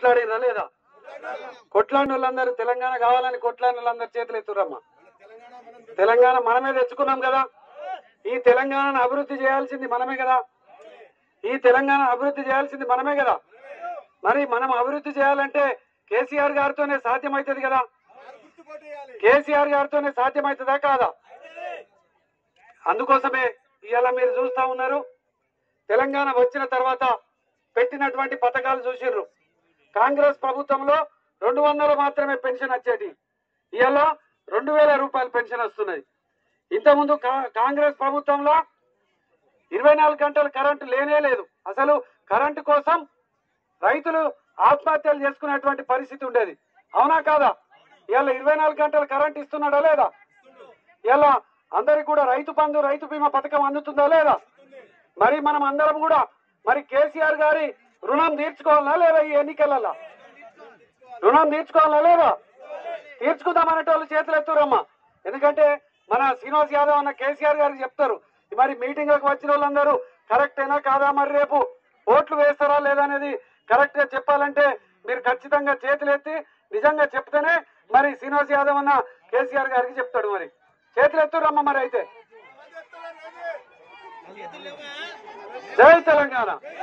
కొట్లాడినా లేదా కొట్లాడిన వాళ్ళందరూ తెలంగాణ కావాలని కొట్లాడిన వాళ్ళందరూ చేతులు ఎత్తురమ్మా తెలంగాణ మనమే తెచ్చుకున్నాం కదా ఈ తెలంగాణను అభివృద్ధి చేయాల్సింది మనమే కదా ఈ తెలంగాణ అభివృద్ధి చేయాల్సింది మనమే కదా మరి మనం అభివృద్ధి చేయాలంటే కేసీఆర్ గారితోనే సాధ్యమవుతుంది కదా కేసీఆర్ గారితోనే సాధ్యమవుతుందా కాదా అందుకోసమే ఇవాళ మీరు చూస్తా ఉన్నారు తెలంగాణ వచ్చిన తర్వాత పెట్టినటువంటి పథకాలు చూసిర్రు కాంగ్రెస్ ప్రభుత్వంలో రెండు వందలు మాత్రమే పెన్షన్ వచ్చేది ఇవాళ రెండు వేల రూపాయలు పెన్షన్ వస్తున్నది ఇంతకుముందు కా- కాంగ్రెస్ ప్రభుత్వంలో ఇరవై నాలుగు గంటలు కరెంటు లేనే లేదు అసలు కరెంటు కోసం రైతులు ఆత్మహత్యలు చేసుకునేటువంటి పరిస్థితి ఉండేది అవునా కాదా ఇవాళ ఇరవై నాలుగు గంటలు కరెంట్ ఇస్తున్నాడా లేదా ఇలా అందరికి కూడా రైతు బంధు రైతు బీమా పథకం అందుతుందా లేదా మరి మనం అందరం కూడా మరి కేసీఆర్ గారి రుణం తీర్చుకోవాలా లేదా ఈ ఎన్నికలలో రుణం తీర్చుకోవాలా లేదా తీర్చుకుందాం అనేటోళ్ళు చేతులు ఎత్తురమ్మా ఎందుకంటే మన శ్రీనివాస్ యాదవ్ అన్న కేసీఆర్ గారికి చెప్తారు మరి మీటింగ్ వచ్చిన వాళ్ళందరూ కరెక్ట్ అయినా కాదా మరి రేపు ఓట్లు వేస్తారా లేదా అనేది కరెక్ట్ గా చెప్పాలంటే మీరు ఖచ్చితంగా చేతులు ఎత్తి నిజంగా చెప్తేనే మరి శ్రీనివాస్ యాదవ్ అన్న కేసీఆర్ గారికి చెప్తాడు మరి చేతులు ఎత్తురమ్మా మరి అయితే జై తెలంగాణ